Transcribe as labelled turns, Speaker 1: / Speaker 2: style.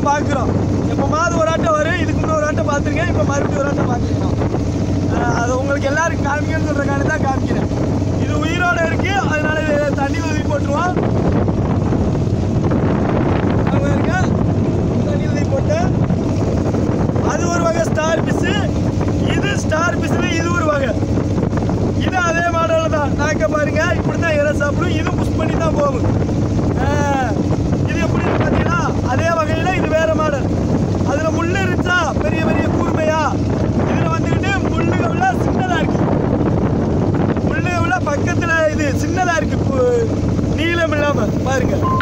Speaker 1: தான் பார்க்குறோம் எப்போமாவது ஒரு ஆட்டம் வரும் இதுக்கு முன்னே ஒரு ஆட்டம் பார்த்துருக்கேன் இப்போ மறுபடியும் ஒரு ஆட்டம் பார்த்துருக்கோம் அது உங்களுக்கு எல்லாருக்கும் காமிக்கணும்னு சொல்கிறக்காண்டி தான் காமிக்கிறேன் இது உயிரோட இருக்கு அதனால இதை தண்ணி ஊற்றி போட்டுருவோம் அங்கே இருக்க தண்ணி ஊற்றி போட்டு அது ஒரு வகை ஸ்டார் பிஸ்ஸு இது ஸ்டார் பிஸ்ஸில் இது ஒரு வகை இது அதே மாடலில் தான் நாக்க பாருங்க இப்படி தான் இறை சாப்பிடும் இது புஷ் பண்ணி தான் போகும் ஆ, இது எப்படின்னு பார்த்தீங்கன்னா அதே வகையில் இது வேற மாடல் அதில் முள்ளு இருந்துச்சா பெரிய பெரிய கூர்மையா இதில் வந்துக்கிட்டு முள்ளுக உள்ள சின்னதாக இருக்கு முள்ளுக உள்ள பக்கத்தில் இது சின்னதாக இருக்கு கு- நீளம் இல்லாமல் பாருங்க